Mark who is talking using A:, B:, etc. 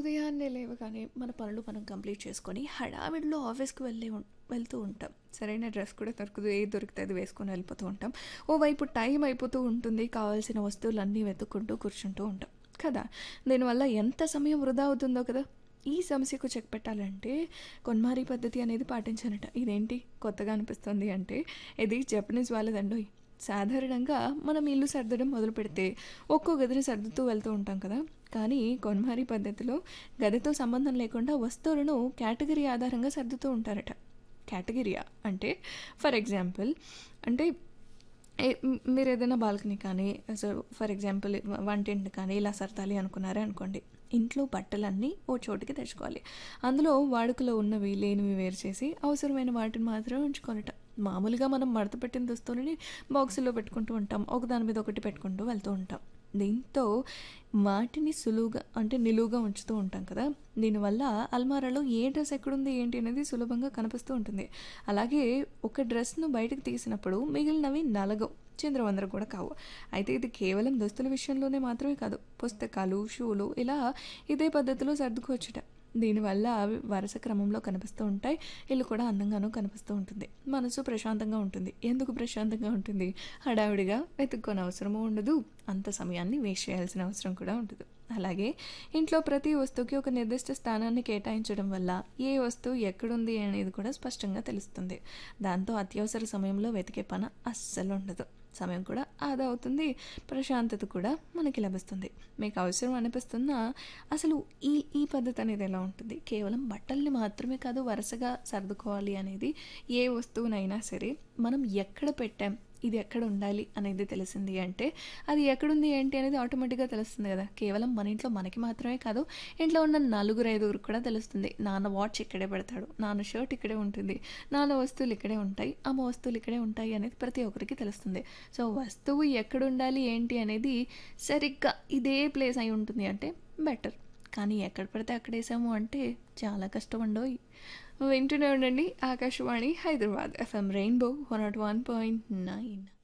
A: ఉదయాన్నే లేవగానే మన పనులు మనం కంప్లీట్ చేసుకొని హడావిడిలో ఆఫీస్కి వెళ్ళి ఉం- వెళ్తూ ఉంటాం సరైన డ్రెస్ కూడా దొరకదు ఏది దొరికితే అది వేసుకొని వెళ్ళిపోతూ ఉంటాం ఓవైపు టైం అయిపోతూ ఉంటుంది కావాల్సిన వస్తువులన్నీ వెతుక్కుంటూ కూర్చుంటూ ఉంటాం కదా దీనివల్ల ఎంత సమయం వృధా అవుతుందో కదా ఈ సమస్యకు చెక్ పెట్టాలంటే కొన్మారి పద్ధతి అనేది పాటించానట ఇదేంటి కొత్తగా అనిపిస్తుంది అంటే ఇది జపనీస్ వాళ్ళదండోయ్ సాధారణంగా మనం ఇల్లు సర్దడం మొదలు పెడితే ఒక్కో గదిని సర్దుతూ వెళ్తూ ఉంటాం కదా కానీ కొన్మారి పద్ధతిలో గదితో సంబంధం లేకుండా వస్తువులను కేటగిరీ ఆధారంగా సర్దుతూ ఉంటారట కేటగిరియా అంటే ఫర్ ఎగ్జాంపుల్ అంటే ఏ- మ్- మీరు ఏదైనా బాల్కనీ కానీ సో ఫర్ ఎగ్జాంపుల్ వంటింటి కానీ ఇలా సర్దాలి అనుకున్నారే అనుకోండి ఇంట్లో బట్టలన్నీ ఓ చోటుకి తెచ్చుకోవాలి అందులో వాడుకలో ఉన్నవి లేనివి వేరు చేసి అవసరమైన వాటిని మాత్రమే ఉంచుకోవాలట మామూలుగా మనం మడత పెట్టిన దుస్తులని బాక్సుల్లో పెట్టుకుంటూ ఉంటాం ఒకదాని మీద ఒకటి పెట్టుకుంటూ వెళ్తూ ఉంటాం దీంతో వాటిని సులువుగా అంటే నిలువుగా ఉంచుతూ ఉంటాం కదా దీనివల్ల అల్మారాలో ఏ డ్రెస్ ఎక్కడుంది ఏంటి అనేది సులభంగా కనిపిస్తూ ఉంటుంది అలాగే ఒక డ్రెస్ను బయటకు తీసినప్పుడు మిగిలినవి నలగవు చంద్రవందర కూడా కావు అయితే ఇది కేవలం దుస్తుల విషయంలోనే మాత్రమే కాదు పుస్తకాలు షూలు ఇలా ఇదే పద్ధతిలో సర్దుకోవచ్చుట దీనివల్ల అవి వరుస క్రమంలో కనిపిస్తూ ఉంటాయి ఇల్లు కూడా అందంగానూ కనిపిస్తూ ఉంటుంది మనసు ప్రశాంతంగా ఉంటుంది ఎందుకు ప్రశాంతంగా ఉంటుంది హడావిడిగా వెతుక్కోని అవసరము ఉండదు అంత సమయాన్ని వేస్ట్ చేయాల్సిన అవసరం కూడా ఉండదు అలాగే ఇంట్లో ప్రతి వస్తువుకి ఒక నిర్దిష్ట స్థానాన్ని కేటాయించడం వల్ల ఏ వస్తువు ఎక్కడుంది అనేది కూడా స్పష్టంగా తెలుస్తుంది దాంతో అత్యవసర సమయంలో వెతికే పని అస్సలు ఉండదు సమయం కూడా ఆదా అవుతుంది ప్రశాంతత కూడా మనకి లభిస్తుంది మీకు అవసరం అనిపిస్తున్నా అసలు ఈ ఈ పద్ధతి అనేది ఎలా ఉంటుంది కేవలం బట్టల్ని మాత్రమే కాదు వరుసగా సర్దుకోవాలి అనేది ఏ వస్తువునైనా సరే మనం ఎక్కడ పెట్టాం ఇది ఎక్కడ ఉండాలి అనేది తెలిసింది అంటే అది ఎక్కడుంది ఏంటి అనేది ఆటోమేటిక్గా తెలుస్తుంది కదా కేవలం మన ఇంట్లో మనకి మాత్రమే కాదు ఇంట్లో ఉన్న నలుగురు ఐదుగురికి కూడా తెలుస్తుంది నాన్న వాచ్ ఇక్కడే పెడతాడు నాన్న షర్ట్ ఇక్కడే ఉంటుంది నాన్న వస్తువులు ఇక్కడే ఉంటాయి అమ్మ వస్తువులు ఇక్కడే ఉంటాయి అనేది ప్రతి ఒక్కరికి తెలుస్తుంది సో వస్తువు ఎక్కడ ఉండాలి ఏంటి అనేది సరిగ్గా ఇదే ప్లేస్ అయి ఉంటుంది అంటే బెటర్ కానీ ఎక్కడ పడితే అక్కడ వేసాము అంటే చాలా కష్టం ఉండవు వింటూనే ఉండండి Akashvani Hyderabad FM rainbow one naught one point nine